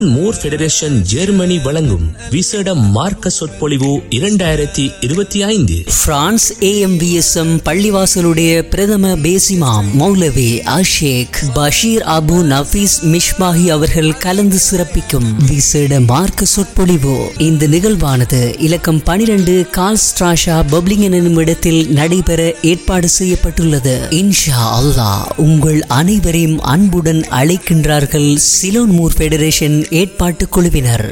Moore federation Germany வழங்கும் விசேட மார்க்க சொற்பொழிவு இரண்டாயிரத்தி இருபத்தி ஐந்து பிரான்ஸ் ஏஎம்விஎஸ்எம் பள்ளிவாசலுடைய பிரதம பேசிமாம் மௌலவி அஷேக் பஷீர் அபு நஃபீஸ் மிஷ்மாஹி அவர்கள் கலந்து சிறப்பிக்கும் விசேட மார்க்க சொற்பொழிவு இந்த நிகழ்வானது இலக்கம் பனிரெண்டு கால் ஸ்ட்ராஷா பப்ளிங் எனும் இடத்தில் நடைபெற ஏற்பாடு செய்யப்பட்டுள்ளது இன்ஷா அல்லாஹ் உங்கள் அனைவரையும் அன்புடன் அழைக்கின்றார்கள் சிலோன் மூர் ஃபெடரேஷன் ஏற்பாட்டு குழுவினர்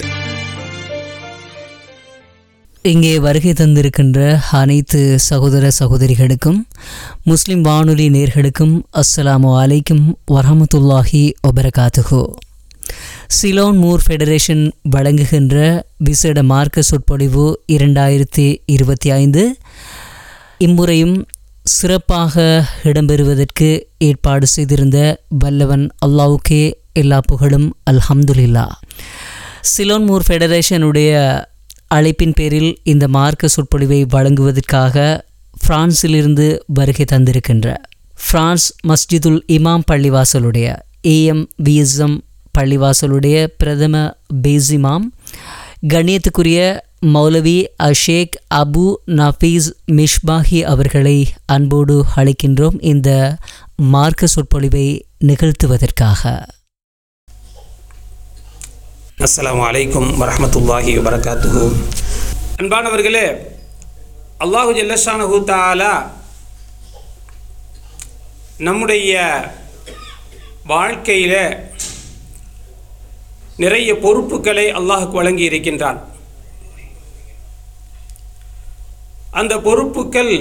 இங்கே வருகை தந்திருக்கின்ற அனைத்து சகோதர சகோதரிகளுக்கும் முஸ்லிம் வானொலி நேர்களுக்கும் அஸ்ஸலாமு அலைக்கும் வரஹமத்துல்லாஹி வபரகாத்துஹு சிலோன் மூர் ஃபெடரேஷன் வழங்குகின்ற விசேட மார்க்க சொற்பொழிவு இரண்டாயிரத்தி இருபத்தி ஐந்து இம்முறையும் சிறப்பாக இடம்பெறுவதற்கு ஏற்பாடு செய்திருந்த வல்லவன் அல்லாவுக்கே எல்லா புகழும் அல்ஹம்துலில்லா சிலோன்மூர் ஃபெடரேஷனுடைய அழைப்பின் பேரில் இந்த மார்க்க சொற்பொழிவை வழங்குவதற்காக பிரான்சிலிருந்து வருகை தந்திருக்கின்ற பிரான்ஸ் மஸ்ஜிதுல் இமாம் பள்ளிவாசலுடைய ஏஎம் விஎஸ்எம் பள்ளிவாசலுடைய பிரதம பேசிமாம் கண்ணியத்துக்குரிய மௌலவி அஷேக் அபு நஃபீஸ் மிஷ்பாஹி அவர்களை அன்போடு அழைக்கின்றோம் இந்த மார்க்க சொற்பொழிவை நிகழ்த்துவதற்காக அஸ்ஸலாமு அலைக்கும் வரஹ்மத்துல்லாஹி வபரகாத்துஹு அன்பானவர்களே அல்லாஹு ஜல்லஷானஹு தாலா நம்முடைய வாழ்க்கையில் நிறைய பொறுப்புகளை அல்லாஹுக்கு வழங்கி இருக்கின்றான் அந்த பொறுப்புகள்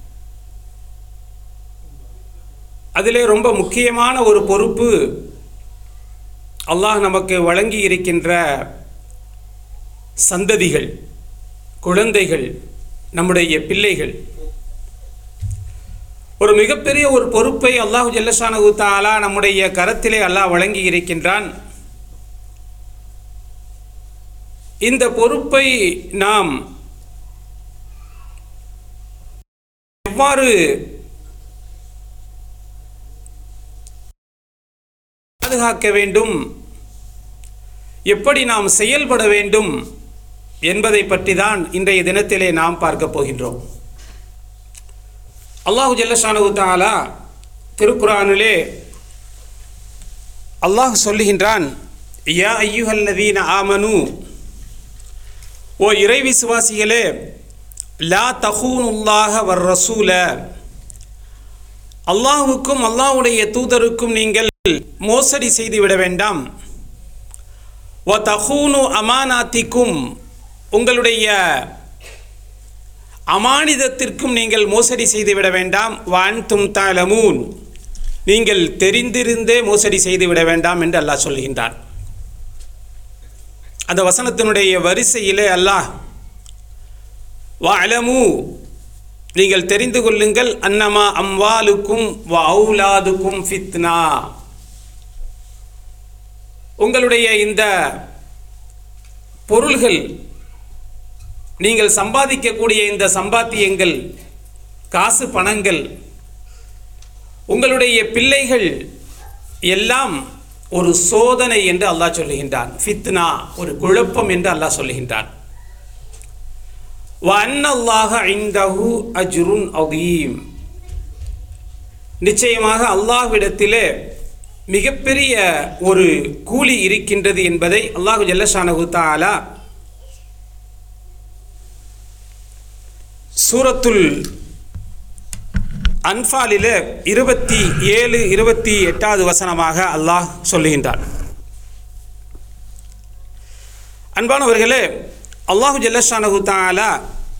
அதிலே ரொம்ப முக்கியமான ஒரு பொறுப்பு அல்லாஹ் நமக்கு வழங்கி இருக்கின்ற சந்ததிகள் குழந்தைகள் நம்முடைய பிள்ளைகள் ஒரு மிகப்பெரிய ஒரு பொறுப்பை அல்லாஹு ஜல்லஷானு தாலா நம்முடைய கரத்திலே அல்லாஹ் வழங்கி இருக்கின்றான் இந்த பொறுப்பை நாம் எவ்வாறு பாதுகாக்க வேண்டும் எப்படி நாம் செயல்பட வேண்டும் என்பதை பற்றி தான் இன்றைய தினத்திலே நாம் பார்க்க போகின்றோம் அல்லாஹு ஜல்லஷானு தாலா திருக்குரானிலே அல்லாஹ் சொல்லுகின்றான் யா ஐயுஹல்லதீன ஆமனு ஓ இறை விசுவாசிகளே லா தஹூனுல்லாஹ வர் ரசூல அல்லாஹுக்கும் அல்லாஹுடைய தூதருக்கும் நீங்கள் மோசடி செய்து விட வேண்டாம் வ தஹூனு அமானாத்திக்கும் உங்களுடைய அமானிதத்திற்கும் நீங்கள் மோசடி செய்து விட வேண்டாம் வான் தும் தாலமூன் நீங்கள் தெரிந்திருந்தே மோசடி செய்து விட வேண்டாம் என்று அல்லாஹ் சொல்கின்றான் அந்த வசனத்தினுடைய வரிசையிலே அல்லாஹ் வலமு நீங்கள் தெரிந்து கொள்ளுங்கள் அன்னமா அம்வாலுக்கும் வ அவுலாதுக்கும் ஃபித்னா உங்களுடைய இந்த பொருள்கள் நீங்கள் சம்பாதிக்கக்கூடிய இந்த சம்பாத்தியங்கள் காசு பணங்கள் உங்களுடைய பிள்ளைகள் எல்லாம் ஒரு சோதனை என்று அல்லாஹ் சொல்லுகின்றான் ஃபித்னா ஒரு குழப்பம் என்று அல்லாஹ் சொல்லுகின்றான் வன்னல்லாஹ ஐந்தஹு அஜ்ருன் அதீம் நிச்சயமாக அல்லாஹ்விடத்திலே மிகப்பெரிய ஒரு கூலி இருக்கின்றது என்பதை அல்லாஹு ஜல்லஷானஹு தாலா சூரத்துல் அன்ஃபாலில் இருபத்தி ஏழு இருபத்தி எட்டாவது வசனமாக அல்லாஹ் சொல்லுகின்றான் அன்பானவர்களே அல்லாஹு ஜல்லஷானஹு தாலா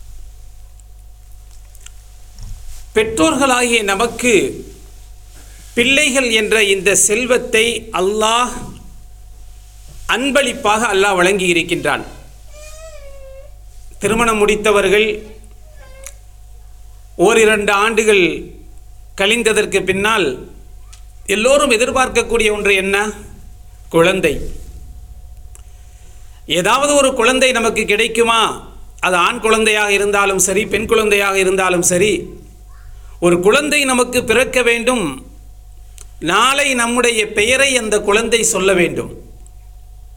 பெற்றோர்களாகிய நமக்கு பிள்ளைகள் என்ற இந்த செல்வத்தை அல்லாஹ் அன்பளிப்பாக அல்லாஹ் வழங்கி இருக்கின்றான் திருமணம் முடித்தவர்கள் ஓரிரண்டு ஆண்டுகள் கழிந்ததற்கு பின்னால் எல்லோரும் எதிர்பார்க்கக்கூடிய ஒன்று என்ன குழந்தை ஏதாவது ஒரு குழந்தை நமக்கு கிடைக்குமா அது ஆண் குழந்தையாக இருந்தாலும் சரி பெண் குழந்தையாக இருந்தாலும் சரி ஒரு குழந்தை நமக்கு பிறக்க வேண்டும் நாளை நம்முடைய பெயரை அந்த குழந்தை சொல்ல வேண்டும்